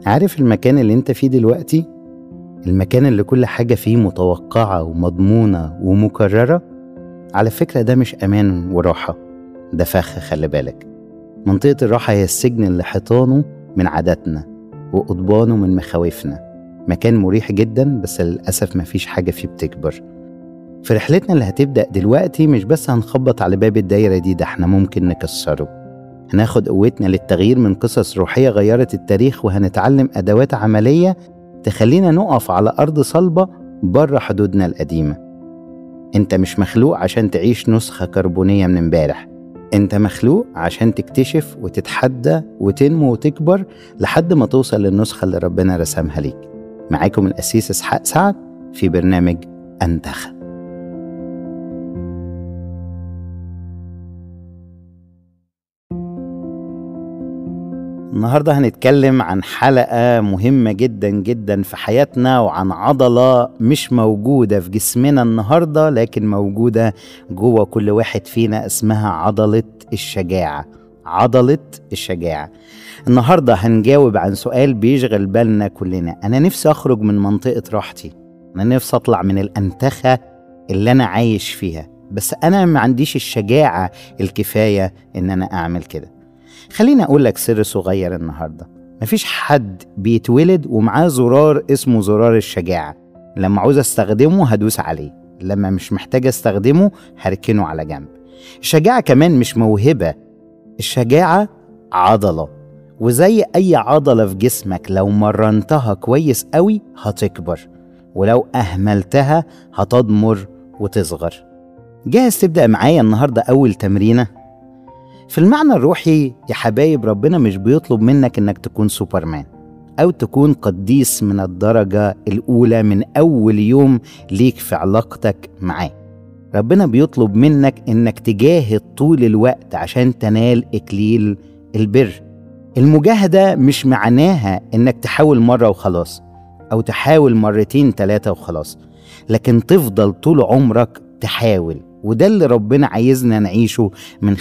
عارف المكان اللي انت فيه دلوقتي المكان اللي كل حاجة فيه متوقعة ومضمونة ومكررة على فكرة ده مش أمان وراحة ده فخ خلي بالك منطقة الراحة هي السجن اللي حيطانه من عاداتنا وقضبانه من مخاوفنا مكان مريح جدا بس للأسف مفيش حاجة فيه بتكبر في رحلتنا اللي هتبدأ دلوقتي مش بس هنخبط على باب الدايرة دي ده احنا ممكن نكسره هناخد قوتنا للتغيير من قصص روحية غيرت التاريخ وهنتعلم أدوات عملية تخلينا نقف على أرض صلبة بره حدودنا القديمة انت مش مخلوق عشان تعيش نسخة كربونية من امبارح انت مخلوق عشان تكتشف وتتحدى وتنمو وتكبر لحد ما توصل للنسخة اللي ربنا رسمها ليك معاكم الأسيس إسحاق سعد في برنامج أنتخب النهارده هنتكلم عن حلقة مهمة جدا جدا في حياتنا وعن عضلة مش موجودة في جسمنا النهارده لكن موجودة جوه كل واحد فينا اسمها عضلة الشجاعة عضلة الشجاعة النهارده هنجاوب عن سؤال بيشغل بالنا كلنا أنا نفسي أخرج من منطقة راحتي أنا نفسي أطلع من الأنتخة اللي أنا عايش فيها بس أنا ما عنديش الشجاعة الكفاية إن أنا أعمل كده خليني أقول لك سر صغير النهاردة مفيش حد بيتولد ومعاه زرار اسمه زرار الشجاعة لما عاوز استخدمه هدوس عليه لما مش محتاج استخدمه هركنه على جنب الشجاعة كمان مش موهبة الشجاعة عضلة وزي أي عضلة في جسمك لو مرنتها كويس قوي هتكبر ولو أهملتها هتضمر وتصغر جاهز تبدأ معايا النهاردة أول تمرينة؟ في المعنى الروحي يا حبايب ربنا مش بيطلب منك انك تكون سوبرمان او تكون قديس من الدرجة الاولى من اول يوم ليك في علاقتك معاه ربنا بيطلب منك انك تجاهد طول الوقت عشان تنال اكليل البر المجاهدة مش معناها انك تحاول مرة وخلاص او تحاول مرتين تلاتة وخلاص لكن تفضل طول عمرك تحاول وده اللي ربنا عايزنا نعيشه من